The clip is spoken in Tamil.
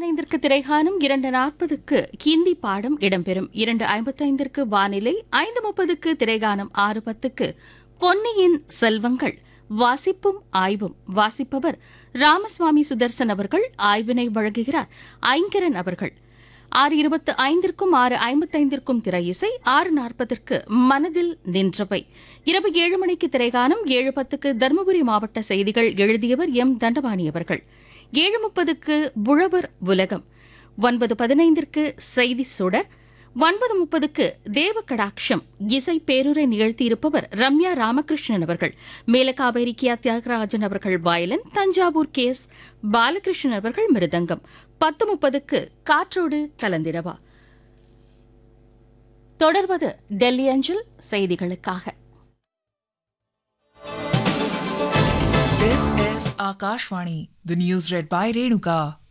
பதினைந்திற்கு திரைகாணும் இரண்டு நாற்பதுக்கு ஹிந்தி பாடம் இடம்பெறும் இரண்டு ஐம்பத்தைந்திற்கு வானிலை ஐந்து முப்பதுக்கு திரைகானம் ஆறு பத்துக்கு பொன்னியின் செல்வங்கள் வாசிப்பும் ஆய்வும் வாசிப்பவர் ராமசுவாமி சுதர்சன் அவர்கள் ஆய்வினை வழங்குகிறார் ஐங்கரன் அவர்கள் ஆறு இருபத்து ஐந்திற்கும் ஆறு ஐம்பத்தைந்திற்கும் திரை இசை ஆறு நாற்பதற்கு மனதில் நின்றவை இரவு ஏழு மணிக்கு திரைகானம் ஏழு பத்துக்கு தருமபுரி மாவட்ட செய்திகள் எழுதியவர் எம் தண்டபாணி அவர்கள் ஏழு முப்பதுக்கு புழவர் உலகம் ஒன்பது பதினைந்திற்கு செய்தி சுடர் ஒன்பது முப்பதுக்கு தேவ கடாட்சம் இசை பேருரை நிகழ்த்தியிருப்பவர் ரம்யா ராமகிருஷ்ணன் அவர்கள் மேலகாவேரி கியா தியாகராஜன் அவர்கள் violin Thanjavur K S Balakrishnan அவர்கள் மிருதங்கம் பத்து முப்பதுக்கு காற்றோடு கலந்திடவா தொடர்வது டெல்லி அஞ்சல் செய்திகளுக்காக This is Akashvani, the news read by Renuka.